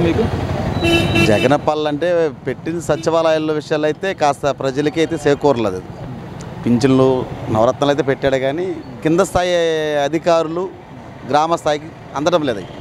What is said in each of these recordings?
మీకు జగనపల్లి అంటే పెట్టిన సచివాలయాల విషయాలు అయితే కాస్త ప్రజలకి అయితే చేకూరలేదు అది పింఛన్లు నవరత్నాలు అయితే పెట్టాడు కానీ కింద స్థాయి అధికారులు గ్రామ స్థాయికి అందడం లేదు అవి.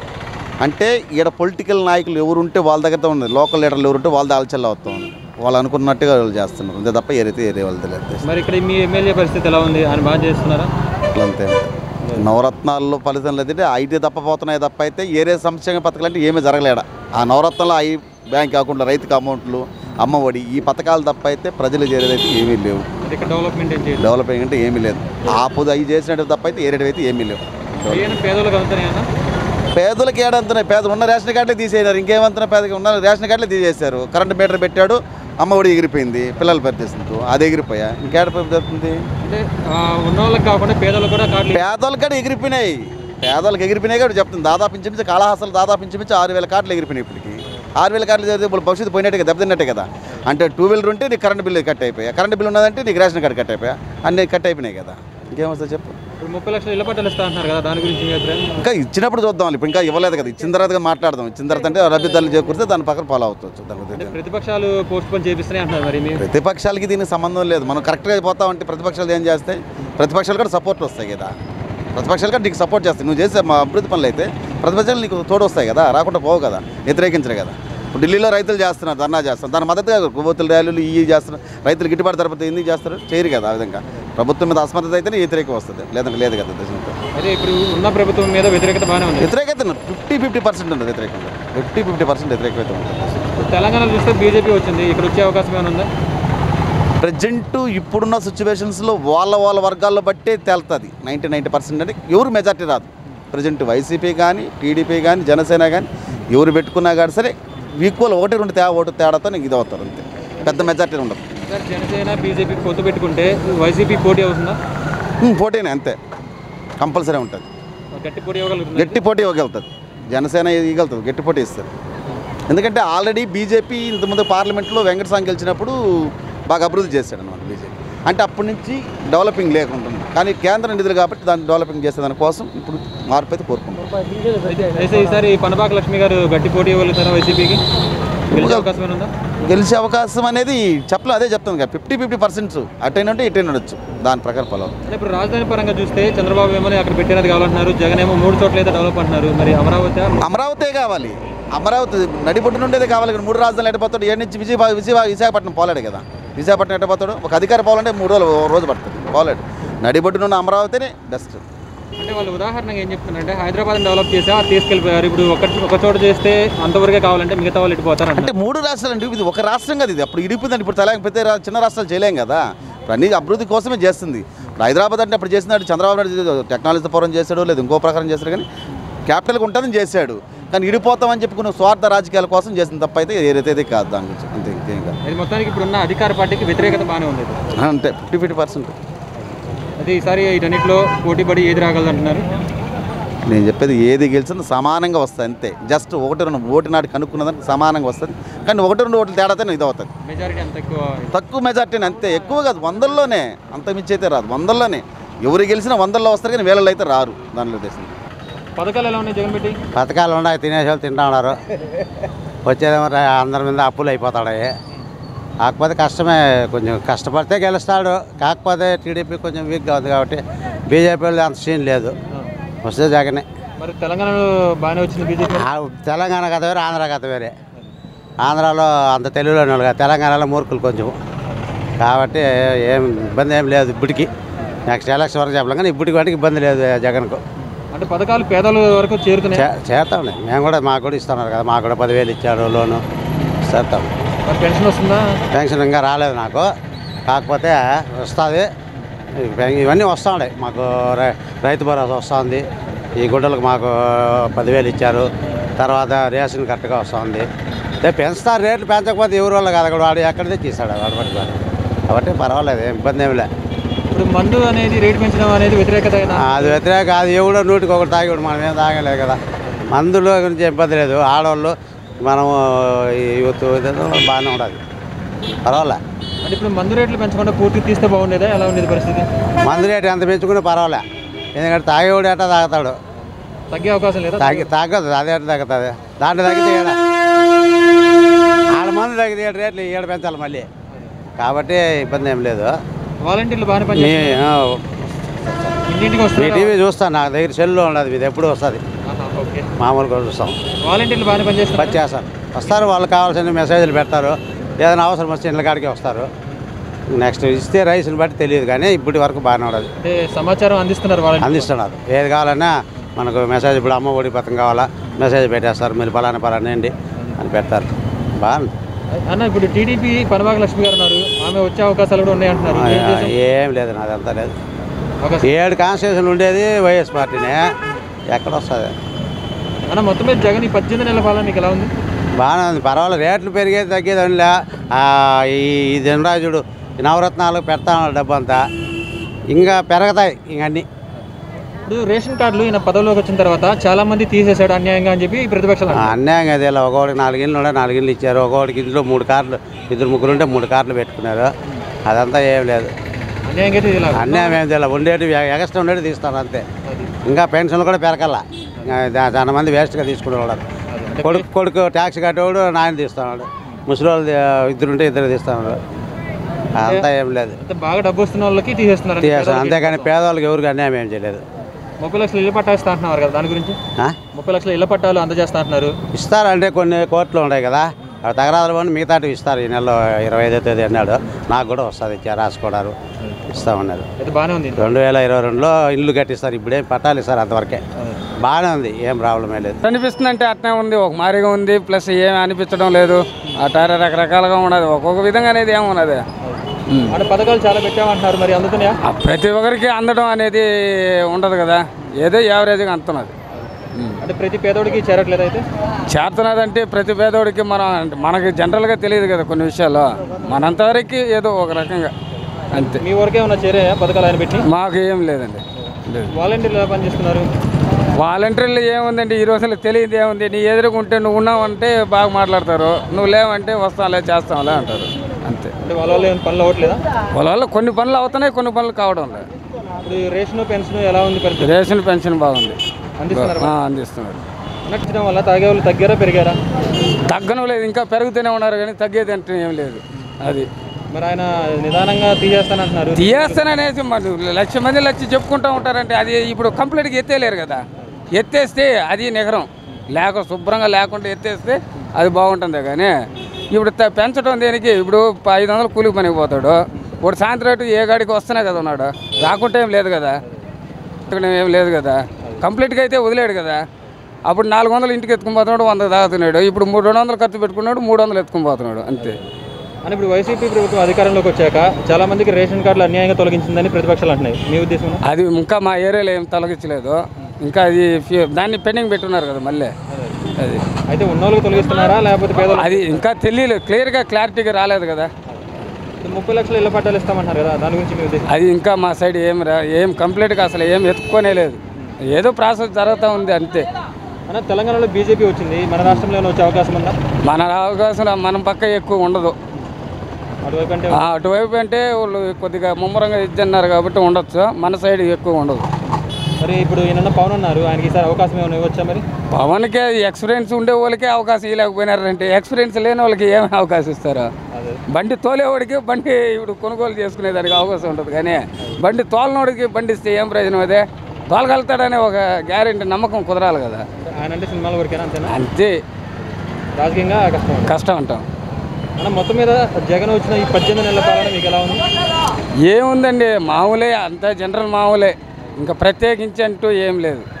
అంటే ఈడ పొలిటికల్ నాయకులు ఎవరుంటే వాళ్ళ దగ్గరతో ఉంది లోకల్ లీడర్లు ఎవరుంటే వాళ్ళ దాల్చల్లా అవుతా ఉంది వాళ్ళు అనుకున్నట్టుగా వాళ్ళు చేస్తున్నారు అంతే తప్ప ఏరైతే ఏరే వాళ్ళది లేదు మరి ఇక్కడ మీ ఎమ్మెల్యే పరిస్థితి ఎలా ఉంది ఆయన బాగా చేస్తున్నారా అట్లా అంతే నవరత్నాల్లో ఫలితం లేదంటే ఐటీ తప్ప పోతున్నాయి తప్ప అయితే ఏరే సంక్షేమ పథకాలు అంటే ఏమీ జరగలేడ ఆ నవరత్నాలు ఐ బ్యాంక్ అకౌంట్లో రైతుకు అమౌంట్లు అమ్మఒడి ఈ పథకాలు తప్ప అయితే ప్రజలు చేరేదైతే ఏమీ లేవు మరి ఇక్కడ డెవలప్మెంట్ ఏం చేయలేదు డెవలపింగ్ అంటే ఏమీ లేదు ఆపుది అవి చేసినట్టు తప్ప అయితే ఏరేటివి అయితే ఏమీ లేవు ఏమైనా పేదలకు అందుతున్నాయన్నా పేదలకు ఏడంతున్నాయి పేదలు ఉన్న రేషన్ కార్డులే తీసేయరు ఇంకేమంతున్నా పేదకి ఉన్న రేషన్ కార్డులే తీసేశారు కరెంట్ మీటర్ పెట్టాడు అమ్మఒడి ఎగిరిపోయింది పిల్లలు పరిస్థితి అది ఎగిరిపోయా ఇంకేడ పెడుతుంది అంటే ఆ, ఉన్న వాళ్ళకి కాకుండా పేదలకు కూడా కార్డులు పేదలకు కూడా ఎగిరిపోయినాయి పేదలకు ఎగిరిపోయినాయి కూడా చెప్తుంది దాదాపు ఇంచుమించు కాళహాసాలు దాదాపు ఇంచుమించు ఆరు వేల కార్డులు ఎగిరిపోయినాయి ఇప్పటికి ఆరు వేల కార్డులు చదివితే ఇప్పుడు భవిష్యత్తు పోయినట్టే కదా దెబ్బతిన్నట్టే కదా అంటే టూ వీలర్ ఉంటే నీకు కరెంట్ బిల్లు కట్ అయిపోయా కరెంట్ బిల్లు ఉన్నదంటే నీకు రేషన్ కార్డు కట్ అయిపోయా అన్నీ కట్ అయిపోయినాయి కదా ఇంకేమొస్తుంది చెప్పు ఇప్పుడు ముప్పై లక్షలు ఇళ్ళ పట్టాలు ఇస్తా అంటున్నారు కదా దాని గురించి మీ అభిప్రాయం ఇంకా ఇచ్చినప్పుడు చూద్దాం ఇప్పుడు ఇంకా ఇవ్వలేదు కదా ఇచ్చిన తర్వాత మాట్లాడదాం ఇచ్చిన తర్వాత అంటే రబ్బిద్దాలు చేకూరితే దాని పక్కన ఫాలో అవుతుంది దాని అంటే గురించి ప్రతిపక్షాలు పోస్ట్ పోన్ చేపిస్తున్నాయి అంటున్నారు మరి మీ ప్రతిపక్షాలకి దీనికి సంబంధం లేదు మనం కరెక్ట్గా అయిపోతామంటే ప్రతిపక్షాలు ఏం చేస్తాయి ప్రతిపక్షాలు కూడా సపోర్ట్ వస్తాయి కదా ప్రతిపక్షాలు కూడా నీకు సపోర్ట్ చేస్తాయి నువ్వు చేసే మా అభివృద్ధి పనులు అయితే ప్రతిపక్షాలు నీకు తోడు వస్తాయి కదా రాకుండా పోవు కదా వ్యతిరేకించరు కదా ఇప్పుడు ఢిల్లీలో రైతులు చేస్తున్నారు ధర్నా చేస్తారు దాని మద్దతుగా కొవ్వొత్తుల ర్యాలీలు ఇవి చేస్తున్నారు రైతులు గిట్టుబాటు ధరపతి ఎందుకు చేస్తారు చేయరు కదా ఆ విధంగా ప్రభుత్వం మీద అసమర్థత అయితేనే వ్యతిరేకం వస్తుంది లేదంటే లేదు కదా దేశంతో అదే ఇప్పుడు ఉన్న ప్రభుత్వం మీద వ్యతిరేకత బాగానే ఉంది వ్యతిరేకత ఫిఫ్టీ ఫిఫ్టీ పర్సెంట్ ఉంది వ్యతిరేకంగా ఫిఫ్టీ ఫిఫ్టీ పర్సెంట్ వ్యతిరేకత ఉంటుంది ఇప్పుడు తెలంగాణలో చూస్తే బీజేపీ వచ్చింది ఇక్కడ వచ్చే అవకాశం ఏమైనా ఉందా ప్రజెంట్ ఇప్పుడున్న సిచ్యువేషన్స్లో వాళ్ళ వాళ్ళ వర్గాల్లో బట్టే తేలుతుంది నైంటీ నైంటీ పర్సెంట్ అంటే ఎవరు మెజార్టీ రాదు ప్రజెంట్ వైసీపీ కానీ టీడీపీ కానీ జనసేన కానీ ఎవరు పెట్టుకున్నా కానీ సరే ఈక్వల్ ఒకటి రెండు తే ఓటు తేడాతో నీకు ఇది అవుతారు అంతే పెద్ద మెజార్టీ ఉండదు సార్ జనసేన బీజేపీ పొత్తు పెట్టుకుంటే వైసీపీ పోటీ అవుతుందా ఉమ్, పోటీనే అంతే కంపల్సరీ ఉంటుంది గట్టి పోటీ ఇవ్వగలుగుతుంది గట్టి పోటీ ఇవ్వగలుగుతుంది జనసేన ఇవ్వగలుగుతుంది గట్టి పోటీ ఇస్తారు ఎందుకంటే ఆల్రెడీ బీజేపీ ఇంతకుముందు పార్లమెంట్లో వెంకటస్వామి గెలిచినప్పుడు బాగా అభివృద్ధి చేశాడు అనమాట బీజేపీ అంటే అప్పటి నుంచి డెవలపింగ్ లేకుండా కానీ కేంద్ర నిధులు కాబట్టి దాన్ని డెవలపింగ్ చేసే దానికోసం ఇప్పుడు మార్పు అయితే కోరుకుంటాం అయితే- అయితే ఈసారి పనబాక లక్ష్మి గారు గట్టి పోటీ ఇవ్వగలుగుతారా వైసీపీకి గెలిచే అవకాశం ఏమైనా ఉందా గెలిచే అవకాశం అనేది చెప్పలే అదే చెప్తాను కదా ఫిఫ్టీ ఫిఫ్టీ పర్సెంట్స్ అటైనా ఉంటే ఇటైనా ఉండొచ్చు దాని ప్రకారం ఫాలో అంటే ఇప్పుడు రాజధాని పరంగా చూస్తే చంద్రబాబు ఏమో అక్కడ పెట్టినది కావాలంటున్నారు జగన్ ఏమో మూడు చోట్ల అయితే డెవలప్ అంటున్నారు మరి అమరావతి అమరావతి కావాలి అమరావతి నడిబొడ్డు నుండేదే కావాలి ఇక్కడ మూడు రాజధానులు ఎట్టపోతాడు ఏడు నుంచి విజయ విజయ విశాఖపట్నం పోలేడు కదా విశాఖపట్నం ఎట్టపోతాడు ఒక అధికారి పోవాలంటే మూడు రోజులు ఓ రోజు పడుతుంది పోలేడు నడిబొడ్డు నుండి అమరావతినే బెస్ట్ అంటే వాళ్ళు ఉదాహరణగా ఏం చెప్తున్నారంటే హైదరాబాద్ డెవలప్ చేసా అది తీసుకెళ్ళిపోయారు ఇప్పుడు ఒక ఒక చోట చేస్తే అంతవరకే కావాలంటే మిగతా వాళ్ళు ఇటుపోతారు అంటే మూడు రాష్ట్రాలు అంటే ఇది ఒక రాష్ట్రం కదా ఇది అప్పుడు ఇడిపోయిందండి ఇప్పుడు తెలంగాణ ప్రతి రా- చిన్న రాష్ట్రాలు చేయలేం కదా ఇప్పుడు అన్ని అభివృద్ధి కోసమే చేస్తుంది ఇప్పుడు హైదరాబాద్ అంటే అప్పుడు చేసినాడు చంద్రబాబు నాయుడు టెక్నాలజీ పరం చేశాడు లేదు ఇంకో ప్రకారం చేశాడు కానీ క్యాపిటల్గా ఉంటుందని చేశాడు కానీ ఇడిపోతామని చెప్పుకున్న స్వార్థ రాజకీయాల కోసం చేసింది తప్ప అయితే ఏదైతే కాదు దాని గురించి అంతే ఇంకేం కాదు ఇది మొత్తానికి ఇప్పుడు ఉన్న అధికార పార్టీకి వ్యతిరేకత బాగానే ఉంది అంతే ఫిఫ్టీ ఫిఫ్టీ పర్సెంట్ అయితే ఈసారి వీటన్నిటిలో పోటీ పడి ఏది రాగలదు అంటున్నారు నేను చెప్పేది ఏది గెలిచినా సమానంగా వస్తుంది అంతే జస్ట్ ఒకటి రెండు ఓటు నాటి కనుక్కున్నదానికి సమానంగా వస్తుంది కానీ ఒకటి రెండు ఓట్లు తేడాతో ఇది అవుతుంది మెజారిటీ అంత ఎక్కువ తక్కువ మెజార్టీని అంతే ఎక్కువ కాదు వందల్లోనే అంత మించి అయితే రాదు వందల్లోనే ఎవరు గెలిచినా వందల్లో వస్తారు కానీ వేలలో అయితే రారు దానిలో ఉద్దేశం పథకాలు ఎలా ఉన్నాయి జగన్ పెట్టి పథకాలు ఉన్నాయి తినేసి వాళ్ళు తింటా ఉన్నారు వచ్చేదేమో రా- అందరి మీద అప్పులు అయిపోతాడు కాకపోతే కష్టమే కొంచెం కష్టపడితే గెలుస్తాడు కాకపోతే టీడీపీ కొంచెం వీక్గా ఉంది కాబట్టి బీజేపీ వాళ్ళు అంత సీన్ లేదు వస్తే జగనే మరి తెలంగాణలో బాగానే వచ్చింది బీజేపీ ఆ తెలంగాణ కథ వేరే ఆంధ్ర కథ వేరే ఆంధ్రాలో అంత తెలుగులోనే వాళ్ళు కాదు తెలంగాణలో మూర్ఖులు కొంచెం కాబట్టి ఏం ఇబ్బంది ఏం లేదు ఇప్పటికి నెక్స్ట్ ఎలక్షన్ వరకు చెప్పలేం కానీ ఇప్పటికి వాటికి ఇబ్బంది లేదు జగన్కు అంటే పథకాలు పేదల వరకు చేరుతున్నాయి చే- చేస్తాంలే మేము కూడా మాకు కూడా ఇస్తున్నారు కదా మాకు కూడా పదివేలు ఇచ్చారు లోను చేస్తాం మరి పెన్షన్ వస్తుందా పెన్షన్ ఇంకా రాలేదు నాకు కాకపోతే వస్తుంది ఇవన్నీ వస్తూ ఉన్నాయి మాకు రై- రైతు భరోసా వస్తుంది ఈ గుడ్డలకు మాకు పదివేలు ఇచ్చారు తర్వాత రేషన్ కరెక్ట్గా వస్తుంది అదే పెంచుతారు రేట్లు పెంచకపోతే ఎవరి వల్ల కాదు అక్కడ వాడు ఎక్కడ తెచ్చిస్తాడు వాడు పట్టుకొని కాబట్టి పర్వాలేదు ఏం ఇబ్బంది ఏమి లే ఇప్పుడు మందు అనేది రేటు పెంచడం అనేది వ్యతిరేకత అయినా అది వ్యతిరేక అది ఎవడో నూటికి ఒకటి తాగేవాడు మనం ఏం తాగలేదు కదా మందులో గురించి ఇబ్బంది లేదు ఆడవాళ్ళు మనము ఈ యూత్ ఇదేదో బాగానే ఉండదు పర్వాలే అంటే ఇప్పుడు మందు రేట్లు పెంచకుండా పూర్తిగా తీస్తే బాగుండేదా ఎలా ఉండేది పరిస్థితి మందు రేటు ఎంత పెంచుకున్నా పర్వాలే ఎందుకంటే తాగేవాడు ఎట్టా తాగుతాడు తగ్గే అవకాశం లేదా తాగి తాగదు అదే ఎట్లా తాగుతుంది దాంట్లో తగ్గితే ఏడ ఆడ మంది తగ్గితే ఏడు రేట్లు ఏడు పెంచాలి మళ్ళీ కాబట్టి ఇబ్బంది ఏం లేదు వాలంటీర్లు బాగానే మీ పనిచేస్తారు ఆ, ఇంటింటికి మీ వస్తారు టీవీ చూస్తాను నా దగ్గర సెల్లో ఉండదు మీది ఎప్పుడు వస్తుంది ఓకే మామూలుగా చూస్తాం వాలంటీర్లు బాగానే పనిచేస్తారు పని చేస్తారు వస్తారు వాళ్ళు కావాల్సిన మెసేజ్లు పెడతారు ఏదైనా అవసరం వస్తే ఇళ్ళ కాడికి వస్తారు నెక్స్ట్ ఇస్తే రైస్ని బట్టి తెలియదు కానీ ఇప్పటి వరకు బాగానే ఉండదు అంటే సమాచారం అందిస్తున్నారు వాలంటీర్ అందిస్తున్నారు ఏది కావాలన్నా మనకు మెసేజ్ ఇప్పుడు అమ్మ ఒడి పథకం కావాలా మెసేజ్ పెట్టేస్తారు మీరు పలానా పలానా అండి అని పెడతారు బాగుంది అన్న ఇప్పుడు టీడీపీ పనబాగ లక్ష్మి గారు ఉన్నారు ఆమె వచ్చే అవకాశాలు కూడా ఉన్నాయి అంటున్నారు ఏం చేసాం? ఏం లేదు నాదంతా లేదు అవకాశం. ఏడు కాన్స్టిట్యూషన్ ఉండేది వైఎస్ పార్టీనే ఎక్కడ వస్తుంది అన్న మొత్తం మీద జగన్ ఈ పద్దెనిమిది నెలల పాలన మీకు ఎలా ఉంది బాగానే ఉంది పర్వాలేదు రేట్లు పెరిగేది తగ్గేది అనిలే ఈ ఈ దినరాజుడు ఈ నవరత్నాలు పెడతా ఉన్నాడు డబ్బు అంతా ఇంకా పెరుగుతాయి ఇంక అన్నీ ఇప్పుడు రేషన్ కార్డులు ఈయన పదవిలోకి వచ్చిన తర్వాత చాలా మంది తీసేశాడు అన్యాయంగా అని చెప్పి ఈ ప్రతిపక్షాలు ఆ, అంటున్నారు. అన్యాయం అదే ఒకటికి నాలుగు ఇళ్ళు ఉండే నాలుగు ఇళ్ళు ఇచ్చారు ఒకటికి ఇంట్లో మూడు కార్లు ఇద్దరు ముగ్గురు ఉంటే మూడు కార్లు పెట్టుకున్నారు అదంతా ఏం లేదు అన్యాయంగా అయితే ఇది ఇలా అన్యాయం ఏం తెలియదు ఉండేటి ఎగస్ట్రా ఉండేటి తీస్తారు అంతే ఇంకా పెన్షన్లు కూడా పెరగల ఇంకా దా- చాలా మంది వేస్ట్గా తీసుకునేవాడు కొడుకు కొడుకు ట్యాక్స్ కట్టేవాడు నాయన తీస్తున్నాడు ముసలి వాళ్ళు ఇద్దరు ఉంటే ఇద్దరు తీస్తున్నాడు అంతా ఏం లేదు అంటే బాగా డబ్బు వస్తున్న వాళ్ళకి తీసేస్తున్నారు తీసేస్తాను అంతేగాని పేదవాళ్ళకి ఎవరికి అన్యాయం ఏం చేయలేదు ముప్పై లక్షలు ఇళ్ళ పట్టా ఇస్తా అంటున్నారు కదా దాని గురించి ఆ? ముప్పై లక్షల ఇళ్ళ పట్టాలు అందజేస్తా అంటున్నారు ఇస్తారంటే కొన్ని కోట్లు ఉన్నాయి కదా అవి తగరాదులు పని మిగతాటి ఇస్తారు ఈ నెలలో ఇరవై ఐదో తేదీ అన్నాడు నాకు కూడా వస్తుంది ఇచ్చా రాసుకోవడారు ఇస్తామన్నారు అయితే బాగానే ఉంది రెండు వేల ఇరవై రెండులో ఇల్లు కట్టిస్తారు ఇప్పుడేం పట్టాలి ఇస్తారు అంతవరకే బాగానే ఉంది ఏం ప్రాబ్లం ఏం లేదు అనిపిస్తుంది అంటే అట్నే ఉంది ఒక మారిగా ఉంది ప్లస్ ఏమి అనిపించడం లేదు అటారే రకరకాలుగా ఉన్నది ఒక్కొక్క విధంగా అనేది ఏమి ఉన్నది అంటే పథకాలు చాలా పెట్టామంటున్నారు మరి అందుతున్నాయా ఆ ప్రతి ఒక్కరికి అందడం అనేది ఉండదు కదా ఏదో యావరేజ్గా అందుతున్నది అంటే ప్రతి పేదోడికి చేరట్లేదు అయితే చేరుతున్నది అంటే ప్రతి పేదోడికి మనం అంటే మనకి జనరల్గా తెలియదు కదా కొన్ని విషయాలు మనంతవరకు ఏదో ఒక రకంగా అంతే మీ వరకే ఏమన్నా చేరాయా పథకాలు ఆయన పెట్టి మాకు ఏం లేదండి లేదు వాలంటీర్లు ఎలా పనిచేస్తున్నారు వాలంటీర్లు ఏముందండి ఈ రోజుల్లో తెలియదు ఏముంది నీ ఎదురుకుంటే నువ్వు ఉన్నావంటే బాగా మాట్లాడతారు నువ్వు లేవంటే వస్తాంలే చేస్తాంలే అంటారు అంతే అంటే వాళ్ళ వల్ల ఏమైనా పనులు అవ్వట్లేదా వాళ్ళ వల్ల కొన్ని పనులు అవుతున్నాయి కొన్ని పనులు కావడం లేదు ఇప్పుడు ఈ రేషన్ పెన్షన్ ఎలా ఉంది పరిస్థితి రేషన్ పెన్షన్ బాగుంది అందిస్తున్నారు ఆ, అందిస్తున్నారు నచ్చడం వల్ల తాగే వాళ్ళు తగ్గారా పెరిగారా తగ్గడం లేదు ఇంకా పెరుగుతూనే ఉన్నారు కానీ తగ్గేది అంటే ఏం లేదు అది మరి ఆయన నిదానంగా తీసేస్తానంటున్నారు తీయేస్తాననేసి మరి లక్ష మంది లక్ష చెప్పుకుంటూ ఉంటారంటే అది ఇప్పుడు కంప్లీట్గా ఎత్తేలేరు కదా ఎత్తేస్తే అది నిగరం లేక శుభ్రంగా లేకుండా ఎత్తేస్తే అది బాగుంటుంది కానీ ఇప్పుడు త- పెంచడం దేనికి ఇప్పుడు ప- ఐదు వందలు కూలికి పనికి పోతాడు ఇప్పుడు సాయంత్రం అటు ఏ గాడికి వస్తేనే కదా ఉన్నాడు రాకుంటే ఏం లేదు కదా ఇక్కడ ఏం లేదు కదా కంప్లీట్గా అయితే వదిలేడు కదా అప్పుడు నాలుగు వందలు ఇంటికి ఎత్తుకుని పోతున్నాడు వంద తాగుతున్నాడు ఇప్పుడు మూడు రెండు వందలు ఖర్చు పెట్టుకున్నాడు మూడు వందలు ఎత్తుకుని పోతున్నాడు అంతే అని ఇప్పుడు వైసీపీ ప్రభుత్వం అధికారంలోకి వచ్చాక చాలా మందికి రేషన్ కార్డులు అన్యాయంగా తొలగించిందని ప్రతిపక్షాలు అంటున్నాయి మీ ఉద్దేశం అది ఇంకా మా ఏరియాలో ఏం తొలగించలేదు ఇంకా అది ఫ్యూ- దాన్ని పెండింగ్ పెట్టున్నారు కదా మళ్ళీ అది అయితే ఉన్న వాళ్ళకి తొలగిస్తున్నారా లేకపోతే పేదలు అది ఇంకా తెలియలేదు క్లియర్గా క్లారిటీగా రాలేదు కదా ముప్పై లక్షలు ఇళ్ళ పట్టాలు ఇస్తామంటున్నారు కదా దాని గురించి మీ ఉద్దేశం అది ఇంకా మా సైడ్ ఏం రా ఏం కంప్లీట్గా అసలు ఏం ఎత్తుక్కోనే లేదు ఏదో ప్రాసెస్ జరుగుతూ ఉంది అంతే అన్న తెలంగాణలో బీజేపీ వచ్చింది మన రాష్ట్రంలో ఏమైనా వచ్చే అవకాశం ఉందా మన అవకాశం మన పక్క ఎక్కువ ఉండదు అటువైపు అంటే ఆ, అటువైపు అంటే వాళ్ళు కొద్దిగా ముమ్మరంగా ఇద్దన్నారు కాబట్టి ఉండొచ్చు మన సైడ్ ఎక్కువ ఉండదు మరి ఇప్పుడు ఈయన పవన్ ఉన్నారు ఆయనకి ఈసారి అవకాశం ఏమైనా ఇవ్వచ్చా మరి పవన్కే ఎక్స్పీరియన్స్ ఉండే వాళ్ళకే అవకాశం ఇవ్వలేకపోయినారంటే ఎక్స్పీరియన్స్ లేని వాళ్ళకి ఏమి అవకాశం ఇస్తారు అదే బండి తోలేవాడికి బండి ఇప్పుడు కొనుగోలు చేసుకునేదానికి అవకాశం ఉంటుంది కానీ బండి తోలనోడికి బండి ఇస్తే ఏం ప్రయోజనం అదే తోలగలుగుతాడనే ఒక గ్యారెంటీ నమ్మకం కుదరాలి కదా ఆయన అంటే సినిమాల వరకేనా అంతేనా అంతే రాజకీయంగా కష్టం కష్టం అంటాం అన్న మొత్తం మీద జగన్ వచ్చిన ఈ పద్దెనిమిది నెలల పాలన మీకు ఎలా ఉంది ఏముందండి మామూలే అంతా జనరల్ మామూలే ఇంకా ప్రత్యేకించి అంటూ ఏం లేదు